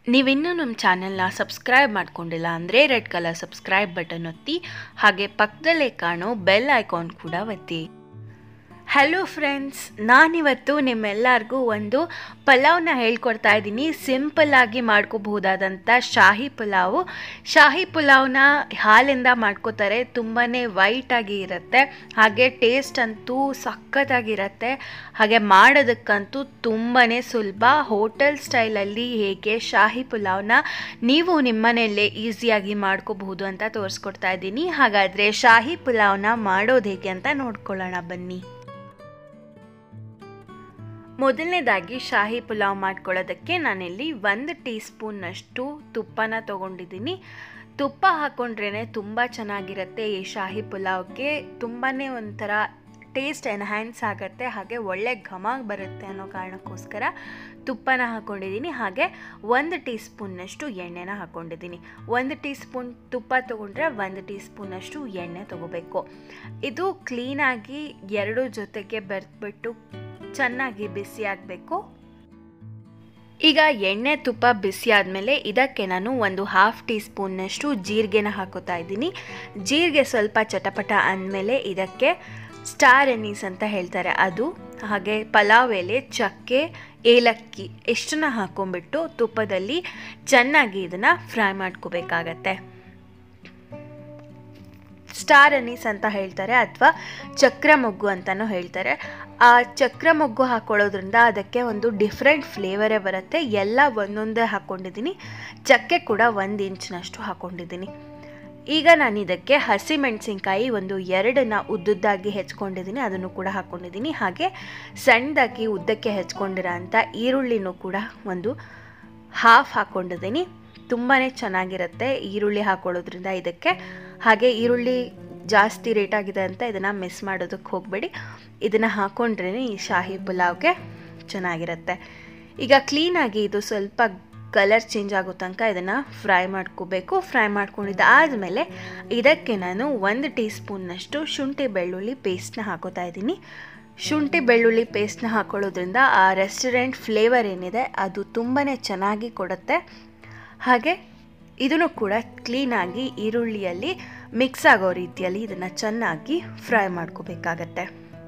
ನೀವಿನ್ನೂ ನಮ್ಮ ಚಾನೆಲ್ನ ಸಬ್ಸ್ಕ್ರೈಬ್ ಮಾಡ್ಕೊಂಡಿಲ್ಲ ಅಂದರೆ ರೆಡ್ ಕಲರ್ ಸಬ್ಸ್ಕ್ರೈಬ್ ಬಟನ್ ಒತ್ತಿ ಹಾಗೆ ಪಕ್ಕದಲ್ಲೇ ಕಾಣೋ ಬೆಲ್ ಐಕಾನ್ ಕೂಡ ಒತ್ತಿ ಹಲೋ ಫ್ರೆಂಡ್ಸ್ ನಾನಿವತ್ತು ನಿಮ್ಮೆಲ್ಲರಿಗೂ ಒಂದು ಪಲಾವ್ನ ಹೇಳ್ಕೊಡ್ತಾ ಇದ್ದೀನಿ ಸಿಂಪಲ್ಲಾಗಿ ಮಾಡ್ಕೋಬಹುದಾದಂಥ ಶಾಹಿ ಪಲಾವು ಶಾಹಿ ಪಲಾವ್ನ ಹಾಲಿಂದ ಮಾಡ್ಕೋತಾರೆ ತುಂಬಾ ವೈಟಾಗಿ ಇರುತ್ತೆ ಹಾಗೆ ಟೇಸ್ಟ್ ಅಂತೂ ಸಖತ್ತಾಗಿರುತ್ತೆ ಹಾಗೆ ಮಾಡೋದಕ್ಕಂತೂ ತುಂಬಾ ಸುಲಭ ಹೋಟೆಲ್ ಸ್ಟೈಲಲ್ಲಿ ಹೇಗೆ ಶಾಹಿ ಪಲಾವ್ನ ನೀವು ನಿಮ್ಮನೆಯಲ್ಲೇ ಈಸಿಯಾಗಿ ಮಾಡ್ಕೋಬಹುದು ಅಂತ ತೋರಿಸ್ಕೊಡ್ತಾ ಇದ್ದೀನಿ ಹಾಗಾದರೆ ಶಾಹಿ ಪಲಾವ್ನ ಮಾಡೋದು ಹೇಗೆ ಅಂತ ನೋಡ್ಕೊಳ್ಳೋಣ ಬನ್ನಿ ಮೊದಲನೇದಾಗಿ ಶಾಹಿ ಪುಲಾವ್ ಮಾಡ್ಕೊಳ್ಳೋದಕ್ಕೆ ನಾನಿಲ್ಲಿ ಒಂದು ಟೀ ಸ್ಪೂನ್ನಷ್ಟು ತುಪ್ಪನ ತೊಗೊಂಡಿದ್ದೀನಿ ತುಪ್ಪ ಹಾಕ್ಕೊಂಡ್ರೇ ತುಂಬ ಚೆನ್ನಾಗಿರುತ್ತೆ ಈ ಶಾಹಿ ಪುಲಾವ್ಗೆ ತುಂಬಾ ಒಂಥರ ಟೇಸ್ಟ್ ಎನ್ಹ್ಯಾನ್ಸ್ ಆಗುತ್ತೆ ಹಾಗೆ ಒಳ್ಳೆ ಘಮ ಬರುತ್ತೆ ಅನ್ನೋ ಕಾರಣಕ್ಕೋಸ್ಕರ ತುಪ್ಪನ ಹಾಕ್ಕೊಂಡಿದ್ದೀನಿ ಹಾಗೆ ಒಂದು ಟೀ ಸ್ಪೂನ್ನಷ್ಟು ಎಣ್ಣೆನ ಹಾಕ್ಕೊಂಡಿದ್ದೀನಿ ಒಂದು ಟೀ ಸ್ಪೂನ್ ತುಪ್ಪ ತೊಗೊಂಡ್ರೆ ಒಂದು ಟೀ ಸ್ಪೂನಷ್ಟು ಎಣ್ಣೆ ತೊಗೋಬೇಕು ಇದು ಕ್ಲೀನಾಗಿ ಎರಡು ಜೊತೆಗೆ ಬೆರೆತ್ಬಿಟ್ಟು ಚೆನ್ನಾಗಿ ಬಿಸಿ ಆಗಬೇಕು ಈಗ ಎಣ್ಣೆ ತುಪ್ಪ ಬಿಸಿ ಆದಮೇಲೆ ಇದಕ್ಕೆ ನಾನು ಒಂದು ಹಾಫ್ ಟೀ ಸ್ಪೂನ್ನಷ್ಟು ಜೀರಿಗೆನ ಹಾಕೋತಾ ಇದ್ದೀನಿ ಜೀರಿಗೆ ಸ್ವಲ್ಪ ಚಟಪಟ ಅಂದಮೇಲೆ ಇದಕ್ಕೆ ಸ್ಟಾರ್ ಎನೀಸ್ ಅಂತ ಹೇಳ್ತಾರೆ ಅದು ಹಾಗೆ ಪಲಾವ್ ಎಲೆ ಚಕ್ಕೆ ಏಲಕ್ಕಿ ಎಷ್ಟನ್ನ ಹಾಕೊಂಡ್ಬಿಟ್ಟು ತುಪ್ಪದಲ್ಲಿ ಚೆನ್ನಾಗಿ ಇದನ್ನು ಫ್ರೈ ಮಾಡ್ಕೋಬೇಕಾಗತ್ತೆ ಸ್ಟಾರ್ ಅನೀಸ್ ಅಂತ ಹೇಳ್ತಾರೆ ಅಥವಾ ಚಕ್ರ ಮೊಗ್ಗು ಅಂತಲೂ ಹೇಳ್ತಾರೆ ಆ ಚಕ್ರ ಮೊಗ್ಗು ಹಾಕ್ಕೊಳ್ಳೋದ್ರಿಂದ ಅದಕ್ಕೆ ಒಂದು ಡಿಫ್ರೆಂಟ್ ಫ್ಲೇವರೇ ಬರುತ್ತೆ ಎಲ್ಲ ಒಂದೊಂದೇ ಹಾಕ್ಕೊಂಡಿದ್ದೀನಿ ಚಕ್ಕೆ ಕೂಡ ಒಂದು ಇಂಚಿನಷ್ಟು ಹಾಕ್ಕೊಂಡಿದ್ದೀನಿ ಈಗ ನಾನು ಇದಕ್ಕೆ ಹಸಿಮೆಣಸಿನ್ಕಾಯಿ ಒಂದು ಎರಡನ್ನ ಉದ್ದುದ್ದಾಗಿ ಹೆಚ್ಕೊಂಡಿದ್ದೀನಿ ಅದನ್ನು ಕೂಡ ಹಾಕ್ಕೊಂಡಿದ್ದೀನಿ ಹಾಗೆ ಸಣ್ಣದಾಗಿ ಉದ್ದಕ್ಕೆ ಹೆಚ್ಕೊಂಡಿರೋ ಅಂಥ ಈರುಳ್ಳಿನೂ ಕೂಡ ಒಂದು ಹಾಫ್ ಹಾಕ್ಕೊಂಡಿದ್ದೀನಿ ತುಂಬಾ ಚೆನ್ನಾಗಿರುತ್ತೆ ಈರುಳ್ಳಿ ಹಾಕ್ಕೊಳ್ಳೋದ್ರಿಂದ ಇದಕ್ಕೆ ಹಾಗೆ ಈರುಳ್ಳಿ ಜಾಸ್ತಿ ರೇಟ್ ಆಗಿದೆ ಅಂತ ಇದನ್ನು ಮಿಸ್ ಮಾಡೋದಕ್ಕೆ ಹೋಗಬೇಡಿ ಇದನ್ನು ಹಾಕ್ಕೊಂಡ್ರೇ ಈ ಶಾಹಿ ಪುಲಾವ್ಗೆ ಚೆನ್ನಾಗಿರುತ್ತೆ ಈಗ ಕ್ಲೀನಾಗಿ ಇದು ಸ್ವಲ್ಪ ಕಲರ್ ಚೇಂಜ್ ಆಗೋ ತನಕ ಇದನ್ನು ಫ್ರೈ ಮಾಡ್ಕೋಬೇಕು ಫ್ರೈ ಮಾಡ್ಕೊಂಡಿದ್ದಾದಮೇಲೆ ಇದಕ್ಕೆ ನಾನು ಒಂದು ಟೀ ಸ್ಪೂನ್ನಷ್ಟು ಶುಂಠಿ ಬೆಳ್ಳುಳ್ಳಿ ಪೇಸ್ಟ್ನ ಹಾಕೋತಾ ಇದ್ದೀನಿ ಶುಂಠಿ ಬೆಳ್ಳುಳ್ಳಿ ಪೇಸ್ಟ್ನ ಹಾಕೊಳ್ಳೋದ್ರಿಂದ ಆ ರೆಸ್ಟೋರೆಂಟ್ ಫ್ಲೇವರ್ ಏನಿದೆ ಅದು ತುಂಬಾ ಚೆನ್ನಾಗಿ ಕೊಡುತ್ತೆ ಹಾಗೆ ಇದನ್ನು ಕೂಡ ಕ್ಲೀನಾಗಿ ಈರುಳ್ಳಿಯಲ್ಲಿ ಮಿಕ್ಸ್ ಆಗೋ ರೀತಿಯಲ್ಲಿ ಇದನ್ನು ಚೆನ್ನಾಗಿ ಫ್ರೈ ಮಾಡ್ಕೋಬೇಕಾಗತ್ತೆ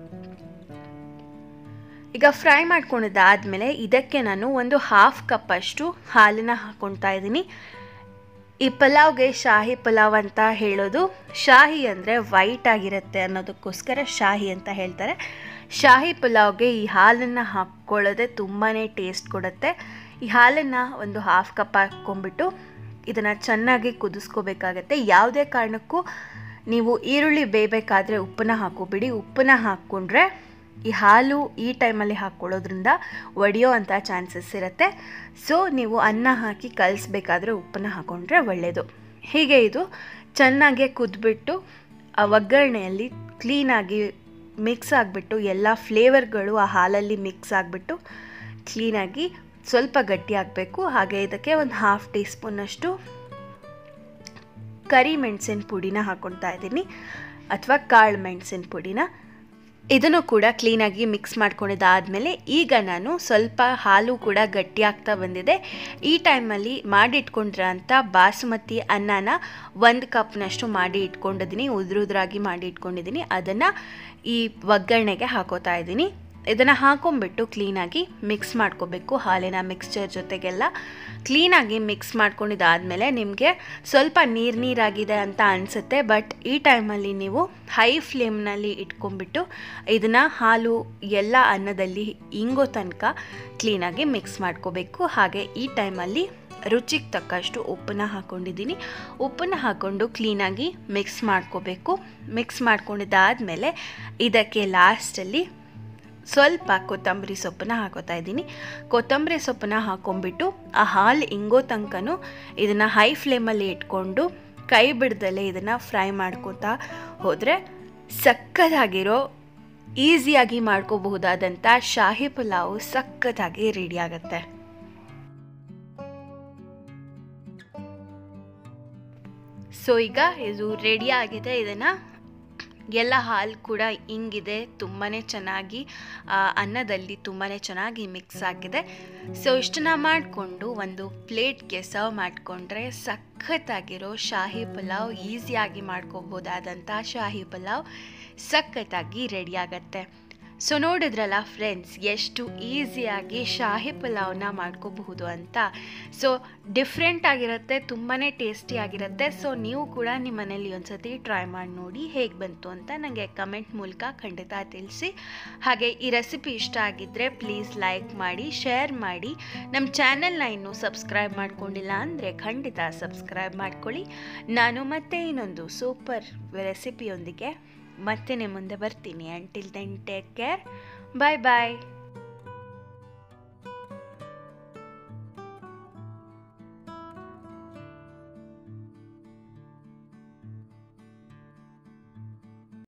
ಈಗ ಫ್ರೈ ಮಾಡ್ಕೊಂಡಿದ್ದಾದಮೇಲೆ ಇದಕ್ಕೆ ನಾನು ಒಂದು ಹಾಫ್ ಕಪ್ಪಷ್ಟು ಹಾಲನ್ನು ಹಾಕ್ಕೊಳ್ತಾ ಇದ್ದೀನಿ ಈ ಪಲಾವ್ಗೆ ಶಾಹಿ ಪಲಾವ್ ಅಂತ ಹೇಳೋದು ಶಾಹಿ ಅಂದರೆ ವೈಟ್ ಆಗಿರುತ್ತೆ ಅನ್ನೋದಕ್ಕೋಸ್ಕರ ಶಾಹಿ ಅಂತ ಹೇಳ್ತಾರೆ ಶಾಹಿ ಪಲಾವ್ಗೆ ಈ ಹಾಲನ್ನು ಹಾಕ್ಕೊಳ್ಳೋದೇ ತುಂಬಾ ಟೇಸ್ಟ್ ಕೊಡುತ್ತೆ ಈ ಹಾಲನ್ನು ಒಂದು ಹಾಫ್ ಕಪ್ ಹಾಕ್ಕೊಂಡ್ಬಿಟ್ಟು ಇದನ್ನು ಚೆನ್ನಾಗಿ ಕುದಿಸ್ಕೋಬೇಕಾಗತ್ತೆ ಯಾವುದೇ ಕಾರಣಕ್ಕೂ ನೀವು ಈರುಳ್ಳಿ ಬೇಯಬೇಕಾದ್ರೆ ಉಪ್ಪನ್ನ ಹಾಕೋಬಿಡಿ ಉಪ್ಪನ್ನ ಹಾಕ್ಕೊಂಡ್ರೆ ಈ ಹಾಲು ಈ ಟೈಮಲ್ಲಿ ಹಾಕ್ಕೊಳ್ಳೋದ್ರಿಂದ ಒಡೆಯೋ ಅಂಥ ಚಾನ್ಸಸ್ ಇರುತ್ತೆ ಸೊ ನೀವು ಅನ್ನ ಹಾಕಿ ಕಲಿಸ್ಬೇಕಾದ್ರೆ ಉಪ್ಪನ್ನ ಹಾಕ್ಕೊಂಡ್ರೆ ಒಳ್ಳೆಯದು ಹೀಗೆ ಇದು ಚೆನ್ನಾಗೆ ಕುದ್ಬಿಟ್ಟು ಆ ಒಗ್ಗರಣೆಯಲ್ಲಿ ಕ್ಲೀನಾಗಿ ಮಿಕ್ಸ್ ಆಗಿಬಿಟ್ಟು ಎಲ್ಲ ಫ್ಲೇವರ್ಗಳು ಆ ಹಾಲಲ್ಲಿ ಮಿಕ್ಸ್ ಆಗಿಬಿಟ್ಟು ಕ್ಲೀನಾಗಿ ಸ್ವಲ್ಪ ಗಟ್ಟಿ ಆಗಬೇಕು ಹಾಗೆ ಇದಕ್ಕೆ ಒಂದು ಹಾಫ್ ಟೀ ಸ್ಪೂನಷ್ಟು ಕರಿ ಮೆಣಸಿನ ಪುಡಿನ ಹಾಕ್ಕೊಳ್ತಾ ಇದ್ದೀನಿ ಅಥವಾ ಕಾಳು ಮೆಣಸಿನ ಪುಡಿನ ಇದನ್ನು ಕೂಡ ಕ್ಲೀನಾಗಿ ಮಿಕ್ಸ್ ಮಾಡ್ಕೊಂಡಿದ್ದಾದಮೇಲೆ ಈಗ ನಾನು ಸ್ವಲ್ಪ ಹಾಲು ಕೂಡ ಗಟ್ಟಿ ಆಗ್ತಾ ಬಂದಿದೆ ಈ ಟೈಮಲ್ಲಿ ಮಾಡಿ ಇಟ್ಕೊಂಡಿರೋ ಅಂಥ ಬಾಸುಮತಿ ಅನ್ನನ ಒಂದು ಕಪ್ನಷ್ಟು ಮಾಡಿ ಇಟ್ಕೊಂಡಿದ್ದೀನಿ ಉದ್ರುದ್ರಾಗಿ ಮಾಡಿ ಇಟ್ಕೊಂಡಿದ್ದೀನಿ ಅದನ್ನು ಈ ಒಗ್ಗರಣೆಗೆ ಹಾಕೋತಾ ಇದ್ದೀನಿ ಇದನ್ನು ಹಾಕೊಂಡ್ಬಿಟ್ಟು ಕ್ಲೀನಾಗಿ ಮಿಕ್ಸ್ ಮಾಡ್ಕೋಬೇಕು ಹಾಲಿನ ಮಿಕ್ಸ್ಚರ್ ಜೊತೆಗೆಲ್ಲ ಕ್ಲೀನಾಗಿ ಮಿಕ್ಸ್ ಮಾಡ್ಕೊಂಡಿದ್ದಾದಮೇಲೆ ನಿಮಗೆ ಸ್ವಲ್ಪ ನೀರು ನೀರಾಗಿದೆ ಅಂತ ಅನಿಸುತ್ತೆ ಬಟ್ ಈ ಟೈಮಲ್ಲಿ ನೀವು ಹೈ ಫ್ಲೇಮ್ನಲ್ಲಿ ಇಟ್ಕೊಂಡ್ಬಿಟ್ಟು ಇದನ್ನು ಹಾಲು ಎಲ್ಲ ಅನ್ನದಲ್ಲಿ ಇಂಗೋ ತನಕ ಕ್ಲೀನಾಗಿ ಮಿಕ್ಸ್ ಮಾಡ್ಕೋಬೇಕು ಹಾಗೆ ಈ ಟೈಮಲ್ಲಿ ರುಚಿಗೆ ತಕ್ಕಷ್ಟು ಉಪ್ಪನ್ನ ಹಾಕ್ಕೊಂಡಿದ್ದೀನಿ ಉಪ್ಪನ್ನ ಹಾಕ್ಕೊಂಡು ಕ್ಲೀನಾಗಿ ಮಿಕ್ಸ್ ಮಾಡ್ಕೋಬೇಕು ಮಿಕ್ಸ್ ಮಾಡ್ಕೊಂಡಿದ್ದಾದಮೇಲೆ ಇದಕ್ಕೆ ಲಾಸ್ಟಲ್ಲಿ ಸ್ವಲ್ಪ ಕೊತ್ತಂಬರಿ ಸೊಪ್ಪನ್ನ ಹಾಕೋತಾ ಇದ್ದೀನಿ ಕೊತ್ತಂಬರಿ ಸೊಪ್ಪನ್ನ ಹಾಕೊಂಡ್ಬಿಟ್ಟು ಆ ಹಾಲು ಇಂಗೋ ತನಕನೂ ಇದನ್ನು ಹೈ ಫ್ಲೇಮಲ್ಲಿ ಇಟ್ಕೊಂಡು ಕೈ ಬಿಡ್ದಲ್ಲೇ ಇದನ್ನು ಫ್ರೈ ಮಾಡ್ಕೋತಾ ಹೋದರೆ ಸಕ್ಕತ್ತಾಗಿರೋ ಈಸಿಯಾಗಿ ಮಾಡ್ಕೋಬಹುದಾದಂಥ ಶಾಹಿ ಪಲಾವು ಸಕ್ಕತ್ತಾಗಿ ರೆಡಿ ಆಗುತ್ತೆ ಸೊ ಈಗ ಇದು ರೆಡಿ ಆಗಿದೆ ಇದನ್ನು ಎಲ್ಲ ಹಾಲು ಕೂಡ ಹಿಂಗಿದೆ ತುಂಬಾ ಚೆನ್ನಾಗಿ ಆ, ಅನ್ನದಲ್ಲಿ ತುಂಬಾ ಚೆನ್ನಾಗಿ ಮಿಕ್ಸ್ ಆಗಿದೆ ಸೊ ಇಷ್ಟನ್ನ ಮಾಡಿಕೊಂಡು ಒಂದು ಪ್ಲೇಟ್ಗೆ ಸರ್ವ್ ಮಾಡಿಕೊಂಡ್ರೆ ಸಖತ್ತಾಗಿರೋ ಶಾಹಿ ಪಲಾವ್ ಈಸಿಯಾಗಿ ಮಾಡ್ಕೋಬೋದಾದಂಥ ಶಾಹಿ ಪಲಾವ್ ಸಖತ್ತಾಗಿ ರೆಡಿ ಆಗತ್ತೆ ಸೊ ನೋಡಿದ್ರಲ್ಲ ಫ್ರೆಂಡ್ಸ್ ಎಷ್ಟು ಈಸಿಯಾಗಿ ಶಾಹಿ ಪಲಾವ್ನ ಮಾಡ್ಕೋಬಹುದು ಅಂತ ಸೊ ಡಿಫ್ರೆಂಟ್ ಆಗಿರುತ್ತೆ ತುಂಬಾ ಟೇಸ್ಟಿ ಆಗಿರುತ್ತೆ ಸೊ ನೀವು ಕೂಡ ನಿಮ್ಮ ಮನೇಲಿ ಒಂದ್ಸತಿ ಟ್ರೈ ಮಾಡಿ ನೋಡಿ ಹೇಗೆ ಬಂತು ಅಂತ ನನಗೆ ಕಮೆಂಟ್ ಮೂಲಕ ಖಂಡಿತ ತಿಳಿಸಿ ಹಾಗೆ ಈ ರೆಸಿಪಿ ಇಷ್ಟ ಆಗಿದ್ದರೆ ಪ್ಲೀಸ್ ಲೈಕ್ ಮಾಡಿ ಶೇರ್ ಮಾಡಿ ನಮ್ಮ ಚಾನೆಲ್ನ ಇನ್ನೂ ಸಬ್ಸ್ಕ್ರೈಬ್ ಮಾಡ್ಕೊಂಡಿಲ್ಲ ಅಂದರೆ ಖಂಡಿತ ಸಬ್ಸ್ಕ್ರೈಬ್ ಮಾಡ್ಕೊಳ್ಳಿ ನಾನು ಮತ್ತೆ ಇನ್ನೊಂದು ಸೂಪರ್ ರೆಸಿಪಿಯೊಂದಿಗೆ ಮತ್ತೆ ನಿಮ್ಮ ಮುಂದೆ ಬರ್ತೀನಿ until then take care bye ಬಾಯ್